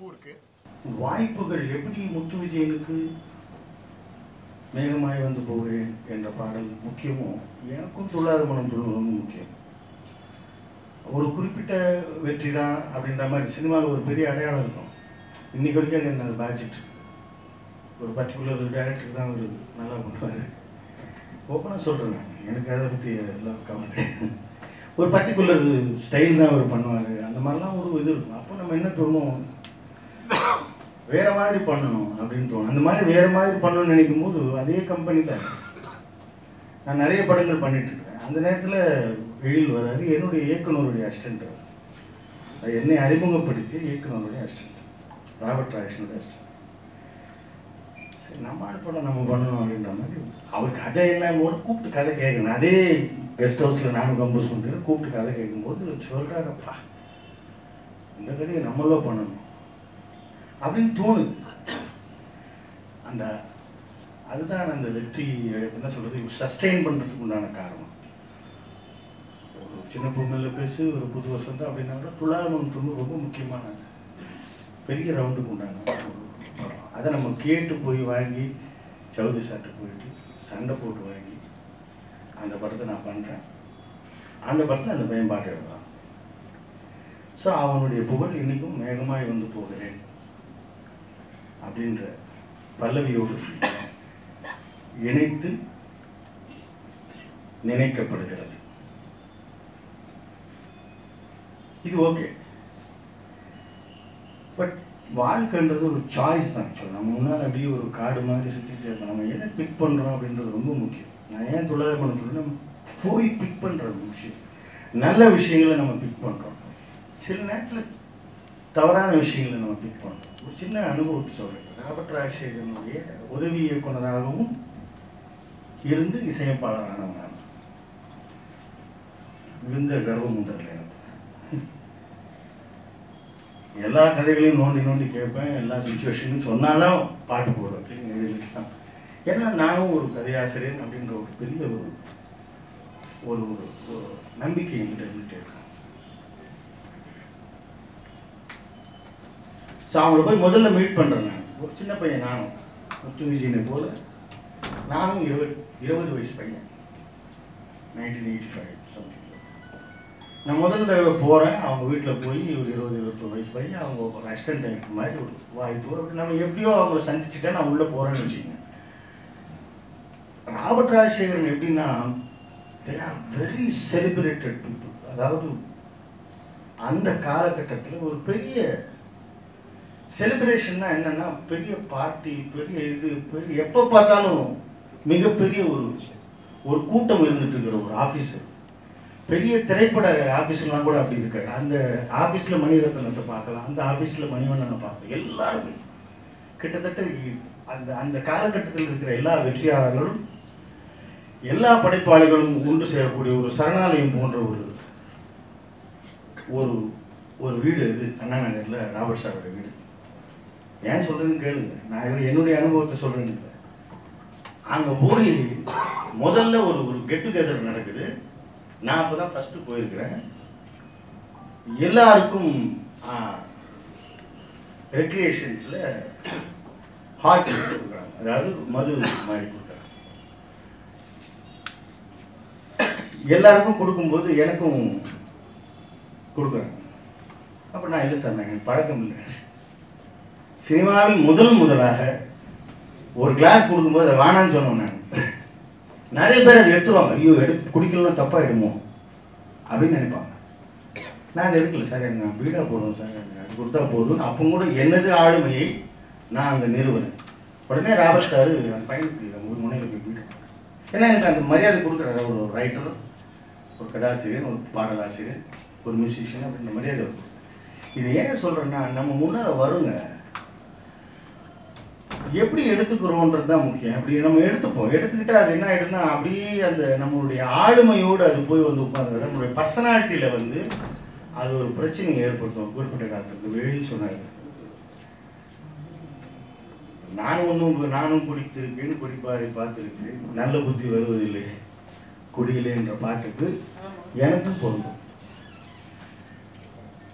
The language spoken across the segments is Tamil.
பூ இருக்கு வாய்ப்புகள் எப்படி முத்து விஜயனுக்கு மேகமாய் வந்து போகிறேன் என்ற பாடல் முக்கியமோ எனக்கும் துள்ளாத மனம் துள்ளும் ரொம்ப முக்கியம் ஒரு குறிப்பிட்ட வெற்றி தான் அப்படின்ற மாதிரி சினிமாவில் ஒரு பெரிய அடையாளம் இருக்கும் இன்னைக்கு வரைக்கும் அது என்ன பாதிச்சிட்டு இருக்கு. ஒரு பர்டிகுலர் டேரக்டர் தான் அவர் நல்லா பண்ணுவார் ஓப்பனாக சொல்கிறேன் நான் எனக்கு அதை பற்றி எல்லாம் கவலை கிடையாது. ஒரு பர்டிகுலர் ஸ்டைல் தான் அவர் பண்ணுவார் அந்த மாதிரிலாம் ஒரு இது இருக்கும் அப்போ நம்ம என்ன தோணும் வேற மாதிரி பண்ணணும் அப்படின்னு தோணும் அந்த மாதிரி வேற மாதிரி பண்ணணும்னு நினைக்கும் போது அதே கம்பெனியில் நான் நிறைய படங்கள் பண்ணிட்டு இருக்கேன் அந்த நேரத்தில் எழில் வராது என்னுடைய இயக்குனருடைய அசிஸ்டன்ட் அவர் அது என்னை அறிமுகப்படுத்தி இயக்குனருடைய அசிஸ்டன்ட் ராபர்ட் ராஜனுடைய அசிஸ்டன்ட் சரி நம்ம ஆள் படம் நம்ம பண்ணணும் அப்படின்ற மாதிரி அவர் கதை என்ன கூட கூப்பிட்டு கதை கேட்கணும் அதே கெஸ்ட் ஹவுஸில் நானும் கம்போஸ் பண்ணுறேன் கூப்பிட்டு கதை கேட்கும்போது சொல்கிறாரப்பா இந்த கதையை நம்மளோ பண்ணணும் அப்படின்னு தோணுது அந்த அதுதான் அந்த வெற்றி என்ன சொல்றது சஸ்டெயின் பண்றதுக்கு உண்டான காரணம் ஒரு சின்ன பொண்ணுல பேசு ஒரு புது வசந்தம் அப்படின்னா கூட துலாமம் துணு ரொம்ப முக்கியமான பெரிய ரவுண்டுக்கு உண்டான ஒரு படம். அதை நம்ம கேட்டு போய் வாங்கி சவுதி சாட்டை போயிட்டு சண்டை போட்டு வாங்கி அந்த படத்தை நான் பண்றேன் அந்த படத்தில் அந்த பையன் பாட்டு எழுதுறான் ஸோ அவனுடைய புகழ் இன்னைக்கும் மேகமாய் வந்து போகிறேன் அப்படின்ற பல்லவியோடு இணைத்து நினைக்கப்படுகிறது இது ஓகே பட் வாழ்க்கைன்றது ஒரு சாய்ஸ் தான் ஆக்சுவலாக நம்ம முன்னால் அப்படியே ஒரு காடு மாதிரி சுற்றிட்டு இருக்கோம் நம்ம எதை பிக் பண்ணுறோம் அப்படின்றது ரொம்ப முக்கியம் நான் ஏன் தொழிலாளர் பண்ண சொல்றேன், நம்ம போய் பிக் பண்ணுற விஷயம் நல்ல விஷயங்களை நம்ம பிக் பண்ணுறோம் சில நேரத்தில் தவறான விஷயங்களை நம்ம பிக் பண்ணுறோம் ஒரு சின்ன அனுபவத்தை சொல்கிறேன் ராபர்ட் ராஜசேகரனுடைய உதவி இயக்குனராகவும் இருந்து இசையமைப்பாளரானவங்க நான். மிகுந்த கர்வம் உண்டு அதுல எனக்கு எல்லா கதைகளையும் நோண்டி நோண்டி கேட்பேன் எல்லா சுச்சுவேஷனும் சொன்னாலும் பாட்டு போடுவேன் எழுதிக்கலாம் ஏன்னா நானும் ஒரு கதையாசிரியர் அப்படின்ற ஒரு பெரிய ஒரு ஒரு ஒரு ஒரு நம்பிக்கை என்கிட்ட இருந்துட்டே இருக்கும் ஸோ அவங்கள போய் முதல்ல மீட் பண்ணுறேன் நான் ஒரு சின்ன பையன் நானும் முத்து விஜயனை போல நானும் இருபது இருபது வயசு பையன் நைன்டீன் எயிட்டி ஃபைவ் சம்திங் நான் முதல் தடவை போகிறேன் அவங்க வீட்டில் போய் ஒரு இருபது இருபத்தொரு வயசு பையன் அவங்க ஒரு அசிஸ்டன்ட் டைரக்டர் மாதிரி ஒரு வாய்ப்பு அப்படி நம்ம எப்படியோ அவங்கள சந்திச்சுட்டேன் நான் உள்ளே போகிறேன்னு வச்சுக்கோங்க ராபர்ட் ராஜசேகரன் எப்படின்னா they are very celebrated people அதாவது அந்த காலகட்டத்தில் ஒரு பெரிய செலிப்ரேஷன்னா என்னன்னா பெரிய பார்ட்டி பெரிய இது பெரிய எப்போ பார்த்தாலும் மிகப்பெரிய ஒரு ஒரு கூட்டம் இருந்துட்டு இருக்கிற ஒரு ஆஃபீஸு பெரிய திரைப்பட ஆஃபீஸ்லாம் கூட அப்படி இருக்காது அந்த ஆஃபீஸில் மணிரத்னத்தை பார்க்கலாம் அந்த ஆஃபீஸில் மணிவண்ணனை பார்க்கலாம் எல்லாருமே கிட்டத்தட்ட அந்த அந்த காலகட்டத்தில் இருக்கிற எல்லா வெற்றியாளர்களும் எல்லா படைப்பாளிகளும் ஒன்று சேரக்கூடிய ஒரு சரணாலயம் போன்ற ஒரு ஒரு ஒரு வீடு இது அண்ணா நகரில் ராபர்ட் சாரோட வீடு ஏன் சொல்றேன்னு கேளுங்க நான் இவர் என்னுடைய அனுபவத்தை சொல்றேன்னு இல்லை. அங்க போய் முதல்ல ஒரு ஒரு கெட் டுகெதர் நடக்குது நான் அப்பதான் ஃபர்ஸ்ட் போயிருக்கிறேன் எல்லாருக்கும் ரெக்ரியேஷன்ஸ்ல ஹாட் கொடுக்குறாங்க அதாவது மது மாதிரி கொடுக்குறாங்க எல்லாருக்கும் கொடுக்கும்போது எனக்கும் கொடுக்குறாங்க அப்ப நான் இல்லை சார் நான் எனக்கு பழக்கம் இல்லை சினிமாவில் முதல் முதலாக ஒரு கிளாஸ் கொடுக்கும்போது அதை வேணான்னு சொன்னோம் நான் நிறைய பேர் அதை எடுத்துருவாங்க ஐயோ எடுத்து குடிக்கலாம் தப்பாயிடுமோ அப்படின்னு நினைப்பாங்க நான் அதை எடுக்கல சார் எனக்கு நான் பீடா போதும் சார் எனக்கு அது கொடுத்தா போதும் அப்போ கூட எனது ஆளுமையை நான் அங்கே நிறுவனேன் உடனே ராபர்ட் சார் அந்த பையனுக்கு ஒரு முனையில் போய் பீடா ஏன்னா எனக்கு அந்த மரியாதை கொடுக்குறாரு ஒரு ரைட்டர் ஒரு கதாசிரியர் ஒரு பாடலாசிரியர் ஒரு மியூசிஷியன் அப்படின்ற மரியாதை இருக்கும் இது ஏன் சொல்கிறேன்னா நம்ம முன்னால் வருங்க எப்படி எடுத்துக்கிறோன்றது தான் முக்கியம் அப்படி நம்ம எடுத்துப்போம் எடுத்துக்கிட்டா அது என்ன ஆயிடும்னா அப்படியே அந்த நம்மளுடைய ஆளுமையோடு அது போய் வந்து உட்காந்து நம்மளுடைய பர்சனாலிட்டியில் வந்து அது ஒரு பிரச்சனையை ஏற்படுத்தும் குறிப்பிட்ட காலத்துக்கு வெளியில் சொன்னாங்க நானும் ஒன்றும் நானும் குடித்திருக்கேன் குடிப்பாரை பார்த்துருக்கேன் நல்ல புத்தி வருவதில்லை குடியிலே என்ற பாட்டுக்கு எனக்கும் பொருந்தும்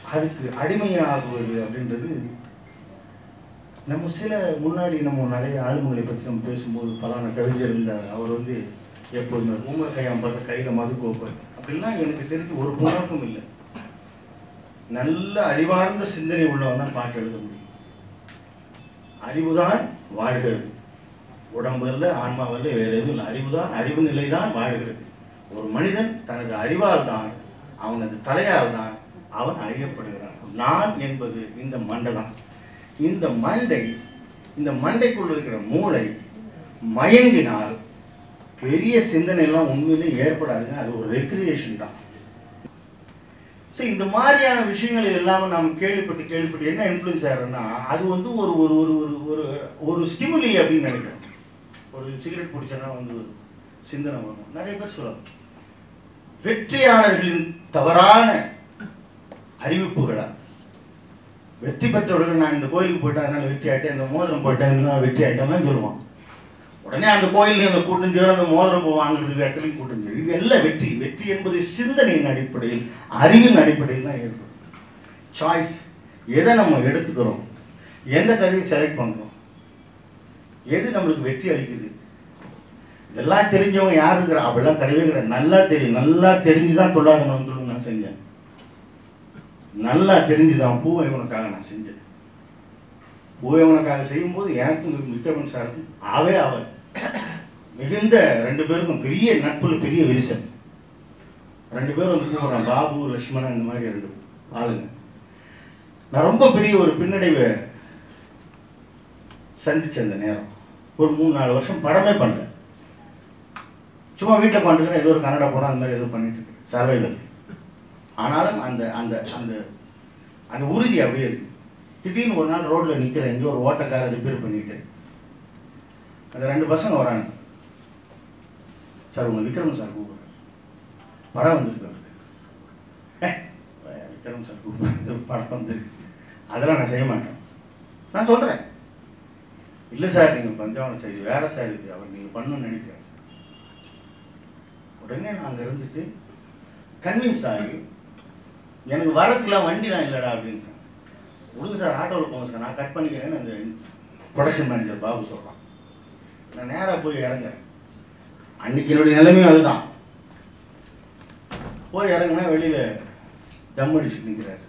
அதுக்கு அடிமையாகுவது அப்படின்றது நம்ம சில முன்னாடி நம்ம நிறைய ஆளுமைகளை பற்றி நம்ம பேசும்போது பலான கவிஞர் இருந்தார் அவர் வந்து எப்போதுமே ஊம கையாம் பார்த்த கையில் மது கோப்பர் அப்படிலாம் எனக்கு தெரிஞ்சு ஒரு புணர்க்கும் இல்லை நல்ல அறிவார்ந்த சிந்தனை உள்ளவன் தான் பாட்டு எழுத முடியும் அறிவுதான் வாழ்கிறது உடம்புல ஆன்மாவில் வேற எதுவும் இல்லை அறிவுதான் அறிவு நிலை தான் வாழ்கிறது ஒரு மனிதன் தனது அறிவால் தான் அவனது தலையால் தான் அவன் அறியப்படுகிறான் நான் என்பது இந்த மண்டை தான் இந்த மண்டை இந்த மண்டைக்குள்ள இருக்கிற மூளை மயங்கினால் பெரிய சிந்தனை எல்லாம் உண்மையிலே ஏற்படாதுங்க அது ஒரு ரெக்ரியேஷன் தான் ஸோ இந்த மாதிரியான விஷயங்கள் எல்லாம் நாம் கேள்விப்பட்டு கேள்விப்பட்டு என்ன இன்ஃப்ளூயன்ஸ் ஆகிறோம்னா அது வந்து ஒரு ஒரு ஒரு ஒரு ஒரு ஒரு ஸ்டிமுலி அப்படின்னு நினைக்கிறேன் ஒரு சிகரெட் பிடிச்சோன்னா வந்து ஒரு சிந்தனை வரும் நிறைய பேர் சொல்லலாம் வெற்றியாளர்களின் தவறான அறிவிப்புகளா வெற்றி பெற்றவர்கள் நான் இந்த கோயிலுக்கு போயிட்டேன் அதனால வெற்றி ஆயிட்டேன் இந்த மோதிரம் போயிட்டேன் இதனால வெற்றி ஆயிட்டேன் சொல்லுவான் உடனே அந்த கோயிலையும் அந்த கூட்டம் சேரும் அந்த மோதிரம் வாங்குறதுக்கு இடத்துலையும் கூட்டம் சேரும் இது எல்லாம் வெற்றி வெற்றி என்பது சிந்தனையின் அடிப்படையில் அறிவின் அடிப்படையில் தான் ஏற்படும் சாய்ஸ் எதை நம்ம எடுத்துக்கிறோம் எந்த கருவியை செலக்ட் பண்ணுறோம் எது நம்மளுக்கு வெற்றி அளிக்குது இதெல்லாம் தெரிஞ்சவங்க யார் இருக்கிறா அப்படிலாம் கிடையவே கிடையாது நல்லா தெரியும் நல்லா தெரிஞ்சு தான் தொழிலாளர் மனத்தில் நான் செஞ்சேன் நல்லா தெரிஞ்சுதான் பூவை உனக்காக நான் செஞ்சேன் பூவை உனக்காக செய்யும்போது எனக்கும் விக்ரமன் சாருக்கும் ஆவே அவர் மிகுந்த ரெண்டு பேருக்கும் பெரிய நட்புல பெரிய விரிசல் ரெண்டு பேரும் வந்து கூப்பிடுறான் பாபு லட்சுமணன் இந்த மாதிரி ரெண்டு ஆளுங்க நான் ரொம்ப பெரிய ஒரு பின்னடைவை சந்திச்ச அந்த நேரம் ஒரு மூணு நாலு வருஷம் படமே பண்ணல சும்மா வீட்டில் பண்ணிட்டு ஏதோ ஒரு கன்னடா படம் அந்த மாதிரி ஏதோ பண்ணிட்டு இருக்கேன் சர்வைவல் ஆனாலும் அந்த அந்த அந்த அந்த உறுதி அப்படியே இருக்கு திடீர்னு ஒரு நாள் ரோட்ல நிக்கிறேன் எங்கேயோ ஒரு ஓட்டக்கார ரிப்பேர் பண்ணிட்டு அந்த ரெண்டு பசங்க வராங்க சார் உங்க விக்ரம் சார் கூப்பிடுறேன் படம் வந்திருக்கு அவருக்கு "ஏ, விக்ரம் சார் கூப்பிடுறேன் படம் வந்திருக்கு அதெல்லாம் நான் செய்ய மாட்டேன் நான் சொல்றேன் இல்லை சார் நீங்க பஞ்சாவனம் செய்தி வேற சார் இது அவர் நீங்க பண்ணணும்னு நினைக்கிறேன் உடனே நான் அங்க இருந்துட்டு கன்வின்ஸ் ஆகி எனக்கு வரதுக்குலாம் வண்டிலாம் இல்லைடா அப்படின்ட்டேன் விடுங்க சார் ஆட்டோவில் போங்க சார் நான் கட் பண்ணிக்கிறேன்னு அந்த ப்ரொடக்ஷன் மேனேஜர் பாபு சொல்கிறான் நான் நேராக போய் இறங்குறேன் அன்னைக்கு என்னுடைய நிலைமையும் அதுதான் போய் இறங்குனா வெளியில் தம் அடிச்சுட்டு நிற்கிறாரு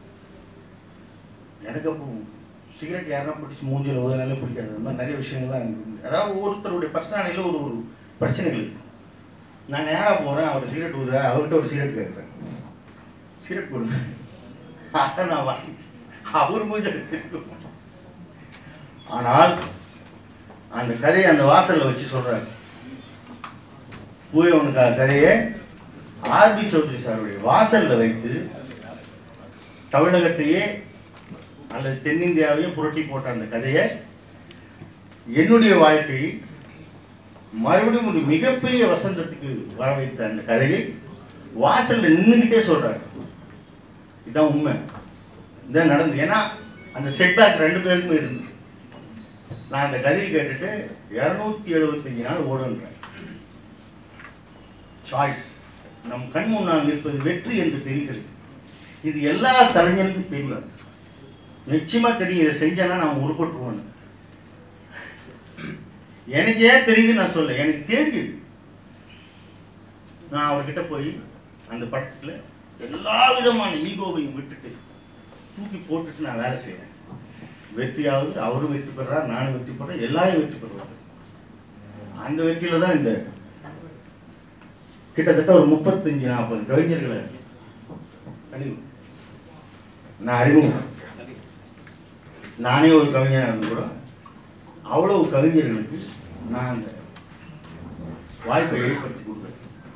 எனக்கு அப்போ சிகரெட் யாருன்னா பிடிச்சி மூஞ்சில் உதனாலே பிடிக்காது அந்த மாதிரி நிறைய விஷயங்கள்லாம் எனக்கு இருந்துச்சு. அதாவது ஒருத்தருடைய பர்சனாலிட்டியில் ஒரு ஒரு பிரச்சனைகள் இருக்கு நான் நேராக போகிறேன் அவர் சிகரெட் ஊதுற அவர்கிட்ட ஒரு சிகரெட் கேட்குறேன் சிகரெட் கொடுங்க அதை நான் வாங்கி அவர் மூஞ்ச ஆனால் அந்த கதையை அந்த வாசல்ல வச்சு சொல்றாரு பூய உனக்கு கதையை ஆர்பி சௌத்ரி சாருடைய வாசல்ல வைத்து தமிழகத்தையே அல்லது தென்னிந்தியாவையே புரட்டி போட்ட அந்த கதையை என்னுடைய வாழ்க்கை மறுபடியும் ஒரு மிகப்பெரிய வசந்தத்துக்கு வர வைத்த அந்த கதையை வாசல்ல நின்றுக்கிட்டே சொல்றாரு இதான் உண்மை இதான் நடந்தது ஏன்னா அந்த செட்பேக் ரெண்டு பேருக்குமே இருந்தது நான் அந்த கதையை கேட்டுட்டு இரநூத்தி எழுபத்தஞ்சு நாள் ஓடுன்றேன் சாய்ஸ் நம் கண் முன்னால் நிற்பது வெற்றி என்று தெரிகிறது இது எல்லா கலைஞனுக்கும் தெரியும் நிச்சயமா தெரியும் இதை செஞ்சேன்னா நான் உருப்பட்டுருவேன் எனக்கு ஏன் தெரியுது நான் சொல்ல எனக்கு தெரிஞ்சுது நான் அவர்கிட்ட போய் அந்த படத்துல எல்லா விதமான ஈகோவையும் விட்டுட்டு தூக்கி போட்டுட்டு நான் வேலை செய்றேன் வெற்றியாவது அவரும் வெற்றி பெறார் நானும் வெற்றி பெறேன் எல்லாரும் வெற்றி பெறுவாங்க அந்த வெற்றியில தான் இந்த கிட்டத்தட்ட ஒரு முப்பத்தஞ்சு நாற்பது கவிஞர்களை அறிவு நான் அறிமுகம் நானே ஒரு கவிஞனாக இருந்து கூட அவ்வளவு கவிஞர்களுக்கு நான் அந்த வாய்ப்பை ஏற்படுத்தி கொடுக்குறேன்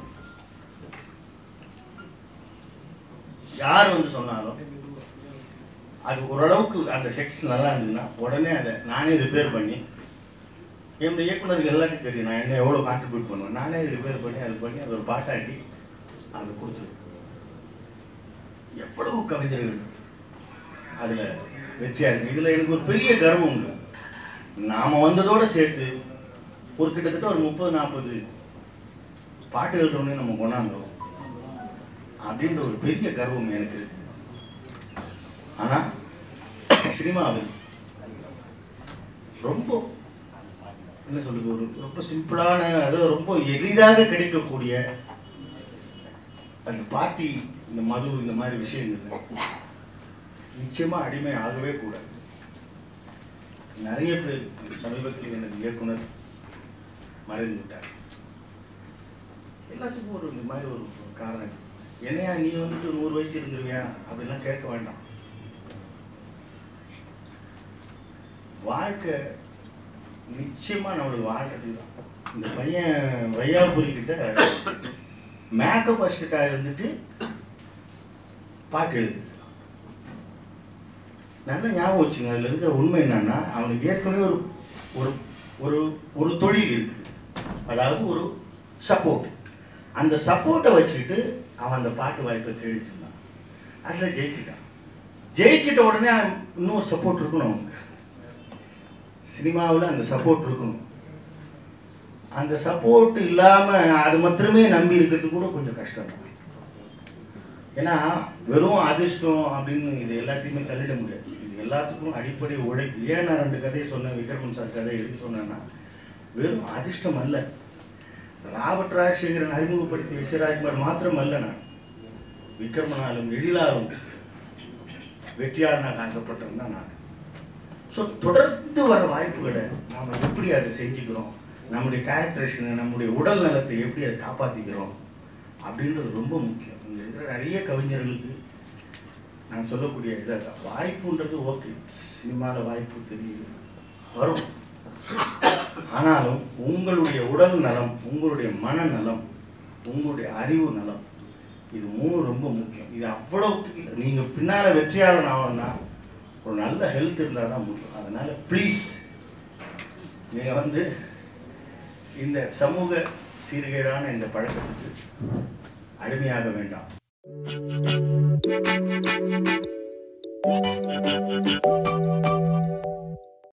யார் வந்து சொன்னாலும் அது ஓரளவுக்கு அந்த டெக்ஸ்ட் நல்லா இருந்ததுன்னா உடனே அதை நானே ரிப்பேர் பண்ணி என்னுடைய இயக்குனருக்கு எல்லாத்தையும் தெரியும் நான் என்ன எவ்வளோ கான்ட்ரிபியூட் பண்ணுவேன் நானே ரிப்பேர் பண்ணி அது பண்ணி அது ஒரு பாட்டாக்கி அது கொடுத்துருவேன் எவ்வளவு கவிஞர்கள் அதில் வெற்றியாக இருக்கு இதில் எனக்கு ஒரு பெரிய கர்வம் உண்டு நாம் வந்ததோடு சேர்த்து ஒரு கிட்டத்தட்ட ஒரு முப்பது நாற்பது பாட்டு எழுதுறவனே நம்ம கொண்டாந்தோம் அப்படின்ற ஒரு பெரிய கர்வம் எனக்கு இருக்கு ஆனால் சினிமாவில் ரொம்ப என்ன சொல்றது ஒரு ரொம்ப சிம்பிளான அதாவது ரொம்ப எளிதாக கிடைக்கக்கூடிய அந்த பார்ட்டி இந்த மது இந்த மாதிரி விஷயங்கள் நிச்சயமா அடிமை ஆகவே கூடாது நிறைய பேர் சமீபத்தில் எனது இயக்குனர் மறைந்து விட்டார் எல்லாத்துக்கும் ஒரு இந்த மாதிரி ஒரு காரணம் என்னையா நீ வந்துட்டு நூறு வயசு இருந்துருவியா அப்படிலாம் கேட்க வேண்டாம் வாழ்க்கை நிச்சயமா நம்மளுக்கு வாழ்க்கை தான் இந்த பையன் வையாபுரி கிட்ட மேக்கப் அசிஸ்டண்டா இருந்துட்டு பாட்டு எழுது நல்ல ஞாபகம் வச்சுங்க அதுல இருக்கிற உண்மை என்னன்னா அவனுக்கு ஏற்கனவே ஒரு ஒரு ஒரு ஒரு தொழில் இருக்குது அதாவது ஒரு சப்போர்ட் அந்த சப்போர்ட்டை வச்சுக்கிட்டு அவன் அந்த பாட்டு வாய்ப்பை தேடிட்டு இருந்தான் அதில் ஜெயிச்சிட்டான் ஜெயிச்சிட்ட உடனே அவன் இன்னொரு சப்போர்ட் இருக்கணும் அவனுக்கு சினிமாவில் அந்த சப்போர்ட் இருக்கணும் அந்த சப்போர்ட் இல்லாமல் அது மாத்திரமே நம்பி இருக்கிறது கூட கொஞ்சம் கஷ்டம் தான் ஏன்னா வெறும் அதிர்ஷ்டம் அப்படின்னு இது எல்லாத்தையுமே தள்ளிட முடியாது இது எல்லாத்துக்கும் அடிப்படை உழைப்பு ஏன் நான் ரெண்டு கதையை சொன்னேன் விக்ரமன் சார் கதை எதுக்கு சொன்னேன்னா வெறும் அதிர்ஷ்டம் அல்ல ராபர்ட் ராஜசேகரன் அறிமுகப்படுத்திய விசயராஜ்குமார் மாத்திரம் அல்ல நான் விக்ரமனாலும் எழிலாலும் வெற்றியாளனாக ஆக்கப்பட்டவன் தான் நான் ஸோ தொடர்ந்து வர வாய்ப்புகளை நாம் எப்படி அதை செஞ்சுக்கிறோம் நம்முடைய கேரக்டரேஷனை நம்முடைய உடல் நலத்தை எப்படி அதை காப்பாற்றிக்கிறோம் அப்படின்றது ரொம்ப முக்கியம் இங்கே இருக்கிற நிறைய கவிஞர்களுக்கு நான் சொல்லக்கூடிய இதை வாய்ப்புன்றது ஓகே சினிமாவில் வாய்ப்பு தெரியுது வரும் ஆனாலும் உங்களுடைய உடல் நலம் உங்களுடைய மனநலம் உங்களுடைய அறிவு நலம் இது மூணு ரொம்ப முக்கியம் இது அவ்வளவு நீங்கள் பின்னால் வெற்றியாளன் ஆகணும்னா ஒரு நல்ல ஹெல்த் இருந்தால் தான் முடியும் அதனால் ப்ளீஸ் நீங்கள் வந்து இந்த சமூக சீர்கேடான இந்த பழக்கத்துக்கு அடிமையாக வேண்டாம்